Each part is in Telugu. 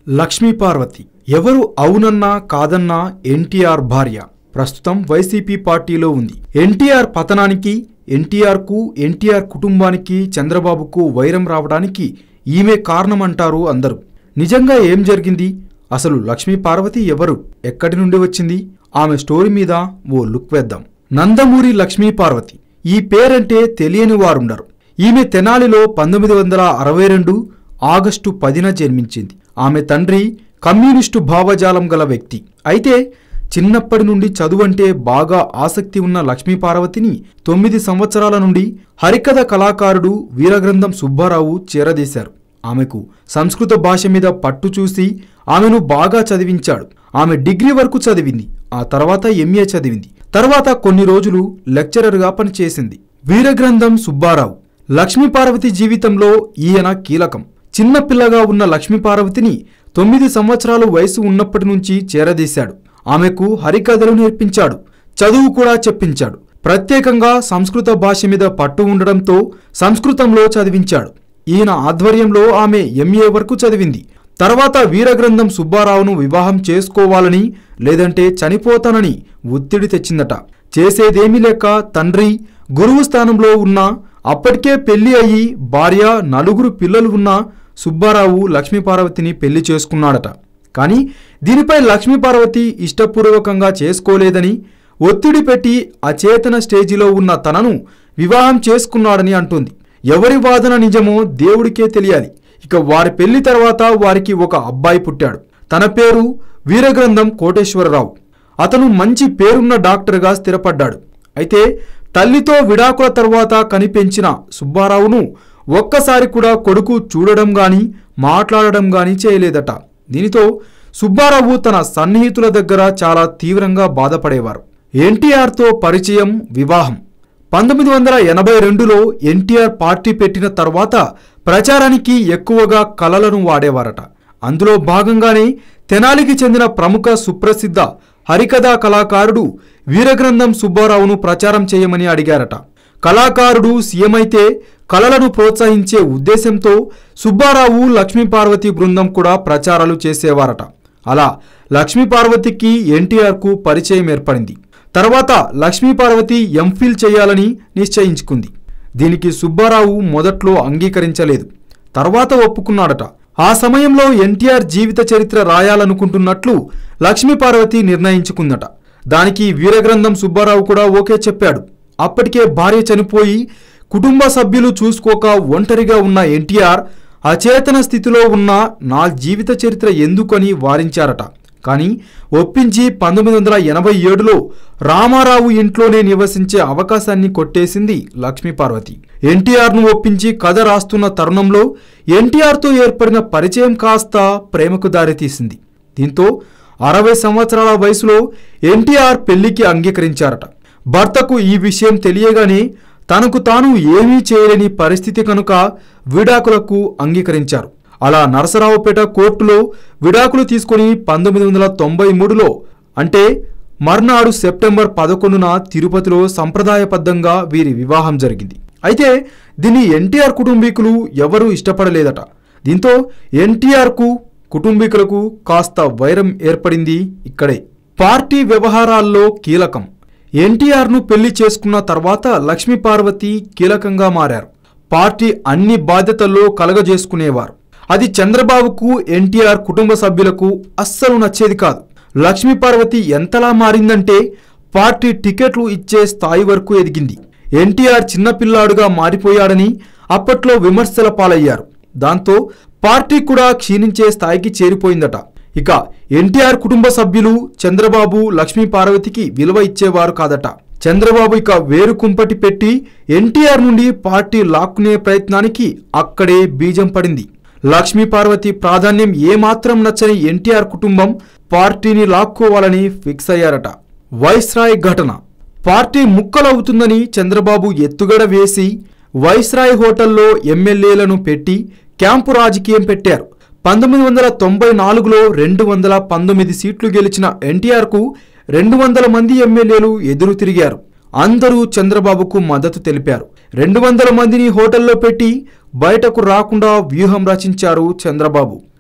లక్ష్మీ పార్వతి ఎవరు అవునన్నా కాదన్నా ఎన్టీఆర్ భార్య ప్రస్తుతం వైసీపీ పార్టీలో ఉంది ఎన్టీఆర్ పతనానికి ఎన్టీఆర్ కు ఎన్టీఆర్ కుటుంబానికి చంద్రబాబుకు వైరం రావడానికి ఈమె కారణమంటారు అందరూ నిజంగా ఏం జరిగింది అసలు లక్ష్మీ పార్వతి ఎవరు ఎక్కడి నుండి వచ్చింది ఆమె స్టోరీ మీద ఓ లుక్ వేద్దాం నందమూరి లక్ష్మీ పార్వతి ఈ పేరంటే తెలియని వారుండరు ఈమె తెనాలిలో పంతొమ్మిది వందల అరవై రెండు ఆగస్టు పదిన జన్మించింది ఆమె తండ్రి కమ్యూనిస్టు భావజాలం గల వ్యక్తి అయితే చిన్నప్పటి నుండి చదువంటే బాగా ఆసక్తి ఉన్న లక్ష్మీ పార్వతిని తొమ్మిది సంవత్సరాల నుండి హరికథ కళాకారుడు వీరగ్రంథం సుబ్బారావు చేరదీశారు ఆమెకు సంస్కృత భాష మీద పట్టు చూసి ఆమెను బాగా చదివించాడు ఆమె డిగ్రీ వరకు చదివింది ఆ తర్వాత ఎంఏ చదివింది తర్వాత కొన్ని రోజులు లెక్చరర్గా పనిచేసింది వీరగ్రంథం సుబ్బారావు లక్ష్మీపార్వతి జీవితంలో ఈయన కీలకం చిన్న పిల్లగా ఉన్న లక్ష్మీపార్వతిని తొమ్మిది సంవత్సరాలు వయసు ఉన్నప్పటి నుంచి చేరదీశాడు ఆమెకు హరికథలు నేర్పించాడు చదువు కూడా చెప్పించాడు ప్రత్యేకంగా సంస్కృత భాష మీద పట్టు ఉండడంతో సంస్కృతంలో చదివించాడు ఈయన ఆధ్వర్యంలో ఆమె ఎంఏ వరకు చదివింది తర్వాత వీరగ్రంథం సుబ్బారావును వివాహం చేసుకోవాలని లేదంటే చనిపోతానని ఒత్తిడి తెచ్చిందట చేసేదేమీ లేక తండ్రి గురువు స్థానంలో ఉన్న అప్పటికే పెళ్లి అయ్యి భార్య నలుగురు పిల్లలు ఉన్న సుబ్బారావు లక్ష్మీపార్వతిని పెళ్లి చేసుకున్నాడట కానీ దీనిపై లక్ష్మీపార్వతి ఇష్టపూర్వకంగా చేసుకోలేదని ఒత్తిడి పెట్టి అచేతన స్టేజిలో ఉన్న తనను వివాహం చేసుకున్నాడని అంటుంది ఎవరి వాదన నిజమో దేవుడికే తెలియాలి ఇక వారి పెళ్లి తర్వాత వారికి ఒక అబ్బాయి పుట్టాడు తన పేరు వీరగ్రంథం కోటేశ్వరరావు అతను మంచి పేరున్న డాక్టర్గా స్థిరపడ్డాడు అయితే తల్లితో విడాకుల తర్వాత కనిపెంచిన సుబ్బారావును ఒక్కసారి కూడా కొడుకు చూడడం గాని మాట్లాడడం గాని చేయలేదట దీనితో సుబ్బారావు తన సన్నిహితుల దగ్గర చాలా తీవ్రంగా బాధపడేవారు ఎన్టీఆర్తో పరిచయం వివాహం పంతొమ్మిది వందల ఎనభై రెండులో ఎన్టీఆర్ పార్టీ పెట్టిన తర్వాత ప్రచారానికి ఎక్కువగా కళలను వాడేవారట అందులో భాగంగానే తెనాలికి చెందిన ప్రముఖ సుప్రసిద్ధ హరికథా కళాకారుడు వీరగ్రంథం సుబ్బారావును ప్రచారం చేయమని అడిగారట కళాకారుడు సీఎం అయితే కళలను ప్రోత్సహించే ఉద్దేశంతో సుబ్బారావు లక్ష్మీపార్వతి బృందం కూడా ప్రచారాలు చేసేవారట అలా లక్ష్మీపార్వతికి ఎన్టీఆర్కు పరిచయం ఏర్పడింది తర్వాత లక్ష్మీపార్వతి ఎంఫిల్ చేయాలని నిశ్చయించుకుంది దీనికి సుబ్బారావు మొదట్లో అంగీకరించలేదు తర్వాత ఒప్పుకున్నాడట ఆ సమయంలో ఎన్టీఆర్ జీవిత చరిత్ర రాయాలనుకుంటున్నట్లు లక్ష్మీపార్వతి నిర్ణయించుకుందట దానికి వీరగ్రంథం సుబ్బారావు కూడా ఓకే చెప్పాడు అప్పటికే భార్య చనిపోయి కుటుంబ సభ్యులు చూసుకోక ఒంటరిగా ఉన్న ఎన్టీఆర్ అచేతన స్థితిలో ఉన్న నా జీవిత చరిత్ర ఎందుకని వారించారట కానీ ఒప్పించి పంతొమ్మిది వందల ఎనభై ఏడులో రామారావు ఇంట్లోనే నివసించే అవకాశాన్ని కొట్టేసింది లక్ష్మీపార్వతి ఎన్టీఆర్ను ఒప్పించి కథ రాస్తున్న తరుణంలో ఎన్టీఆర్తో ఏర్పడిన పరిచయం కాస్త ప్రేమకు దారితీసింది దీంతో అరవై సంవత్సరాల వయసులో ఎన్టీఆర్ పెళ్లికి అంగీకరించారట భర్తకు ఈ విషయం తెలియగానే తనకు తాను ఏమీ చేయలేని పరిస్థితి కనుక విడాకులకు అంగీకరించారు అలా నరసరావుపేట కోర్టులో విడాకులు తీసుకుని పంతొమ్మిది వందల తొంభై మూడులో అంటే మర్నాడు సెప్టెంబర్ పదకొండున తిరుపతిలో సంప్రదాయబద్ధంగా వీరి వివాహం జరిగింది అయితే దీన్ని ఎన్టీఆర్ కుటుంబీకులు ఎవరూ ఇష్టపడలేదట దీంతో ఎన్టీఆర్కు కుటుంబీకులకు కాస్త వైరం ఏర్పడింది ఇక్కడే పార్టీ వ్యవహారాల్లో కీలకం ఎన్టీఆర్ను పెళ్లి చేసుకున్న తర్వాత లక్ష్మీపార్వతి కీలకంగా మారారు పార్టీ అన్ని బాధ్యతల్లో కలగజేసుకునేవారు అది చంద్రబాబుకు ఎన్టీఆర్ కుటుంబ సభ్యులకు అస్సలు నచ్చేది కాదు లక్ష్మీపార్వతి ఎంతలా మారిందంటే పార్టీ టికెట్లు ఇచ్చే స్థాయి వరకు ఎదిగింది ఎన్టీఆర్ చిన్నపిల్లాడుగా మారిపోయాడని అప్పట్లో విమర్శల పాలయ్యారు దాంతో పార్టీ కూడా క్షీణించే స్థాయికి చేరిపోయిందట ఇక ఎన్టీఆర్ కుటుంబ సభ్యులు చంద్రబాబు లక్ష్మీ పార్వతికి విలువ ఇచ్చేవారు కాదట చంద్రబాబు ఇక వేరు కుంపటి పెట్టి ఎన్టీఆర్ నుండి పార్టీ లాక్కునే ప్రయత్నానికి అక్కడే బీజం పడింది లక్ష్మీ పార్వతి ప్రాధాన్యం ఏమాత్రం నచ్చని ఎన్టీఆర్ కుటుంబం పార్టీని లాక్కోవాలని ఫిక్స్ అయ్యారట వైస్రాయ్ ఘటన పార్టీ ముక్కలవుతుందని చంద్రబాబు ఎత్తుగడ వేసి వైస్రాయ్ హోటల్లో ఎమ్మెల్యేలను పెట్టి క్యాంపు రాజకీయం పెట్టారు పంతొమ్మిది వందల తొంభై నాలుగులో రెండు వందల పంతొమ్మిది సీట్లు గెలిచిన ఎన్టీఆర్కు రెండు వందల మంది ఎమ్మెల్యేలు ఎదురు తిరిగారు అందరూ చంద్రబాబుకు మద్దతు తెలిపారు రెండు వందల మందిని హోటల్లో పెట్టి బయటకు రాకుండా వ్యూహం రచించారు చంద్రబాబు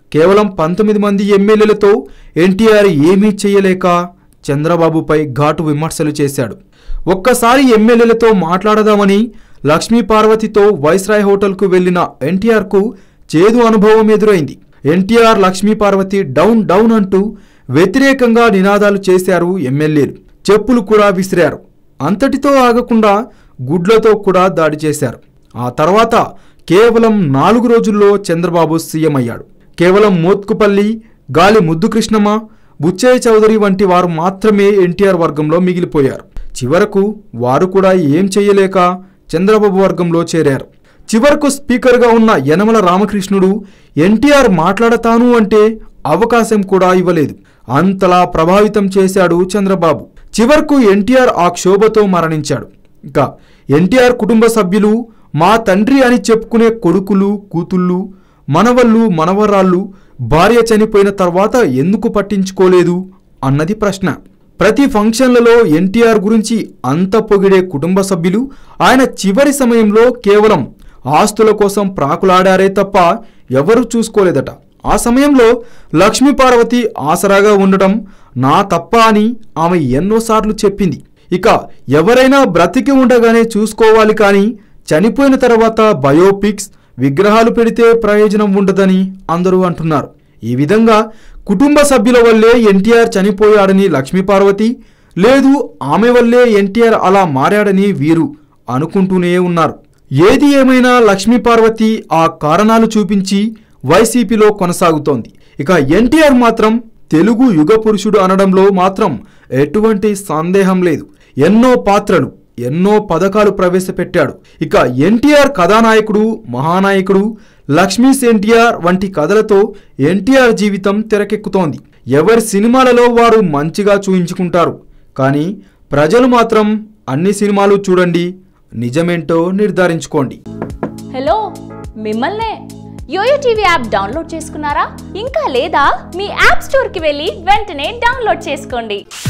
కేవలం పంతొమ్మిది మంది ఎమ్మెల్యేలతో ఎన్టీఆర్ ఏమీ చేయలేక చంద్రబాబుపై ఘాటు విమర్శలు చేశాడు ఒక్కసారి ఎమ్మెల్యేలతో మాట్లాడదామని లక్ష్మీ పార్వతితో వైస్రాయ్ హోటల్కు వెళ్లిన ఎన్టీఆర్కు చేదు అనుభవం ఎదురైంది ఎన్టీఆర్ లక్ష్మీ పార్వతి డౌన్ డౌన్ అంటూ వ్యతిరేకంగా నినాదాలు చేశారు ఎమ్మెల్యేలు చెప్పులు కూడా విసిరారు అంతటితో ఆగకుండా గుడ్లతో కూడా దాడి చేశారు ఆ తర్వాత కేవలం నాలుగు రోజుల్లో చంద్రబాబు సీఎం అయ్యాడు కేవలం మోత్కుపల్లి గాలి ముద్దు కృష్ణమ్మ బుచ్చయ్య చౌదరి వంటి వారు మాత్రమే ఎన్టీఆర్ వర్గంలో మిగిలిపోయారు చివరకు వారు కూడా ఏం చేయలేక చంద్రబాబు వర్గంలో చేరారు చివరకు స్పీకర్గా ఉన్న యనమల రామకృష్ణుడు ఎన్టీఆర్ మాట్లాడతాను అంటే అవకాశం కూడా ఇవ్వలేదు అంతలా ప్రభావితం చేశాడు చంద్రబాబు చివరకు ఎన్టీఆర్ ఆ క్షోభతో మరణించాడు ఇక ఎన్టీఆర్ కుటుంబ సభ్యులు మా తండ్రి అని చెప్పుకునే కొడుకులు కూతుళ్ళు మనవళ్ళు మనవరాళ్ళు భార్య చనిపోయిన తర్వాత ఎందుకు పట్టించుకోలేదు అన్నది ప్రశ్న ప్రతి ఫంక్షన్లలో ఎన్టీఆర్ గురించి అంత పొగిడే కుటుంబ సభ్యులు ఆయన చివరి సమయంలో కేవలం ఆస్తుల కోసం ప్రాకులాడారే తప్ప ఎవరూ చూసుకోలేదట ఆ సమయంలో లక్ష్మీ పార్వతి ఆసరాగా ఉండటం నా తప్ప అని ఆమె ఎన్నోసార్లు చెప్పింది ఇక ఎవరైనా బ్రతికి ఉండగానే చూసుకోవాలి కానీ చనిపోయిన తర్వాత బయోపిక్స్ విగ్రహాలు పెడితే ప్రయోజనం ఉండదని అందరూ అంటున్నారు ఈ విధంగా కుటుంబ సభ్యుల వల్లే ఎన్టీఆర్ చనిపోయాడని లక్ష్మీ పార్వతి లేదు ఆమె వల్లే ఎన్టీఆర్ అలా మారాడని వీరు అనుకుంటూనే ఉన్నారు ఏది ఏమైనా లక్ష్మీ పార్వతి ఆ కారణాలు చూపించి వైసీపీలో కొనసాగుతోంది ఇక ఎన్టీఆర్ మాత్రం తెలుగు యుగ పురుషుడు అనడంలో మాత్రం ఎటువంటి సందేహం లేదు ఎన్నో పాత్రలు ఎన్నో పథకాలు ప్రవేశపెట్టాడు ఇక ఎన్టీఆర్ కథానాయకుడు మహానాయకుడు లక్ష్మీస్ ఎన్టీఆర్ వంటి కథలతో ఎన్టీఆర్ జీవితం తెరకెక్కుతోంది ఎవరి సినిమాలలో వారు మంచిగా చూయించుకుంటారు కానీ ప్రజలు మాత్రం అన్ని సినిమాలు చూడండి నిజమేంటో నిర్ధారించుకోండి హలో మిమ్మల్నే యోయో టీవీ యాప్ డౌన్లోడ్ చేసుకున్నారా ఇంకా లేదా మీ యాప్ స్టోర్కి వెళ్ళి వెంటనే డౌన్లోడ్ చేసుకోండి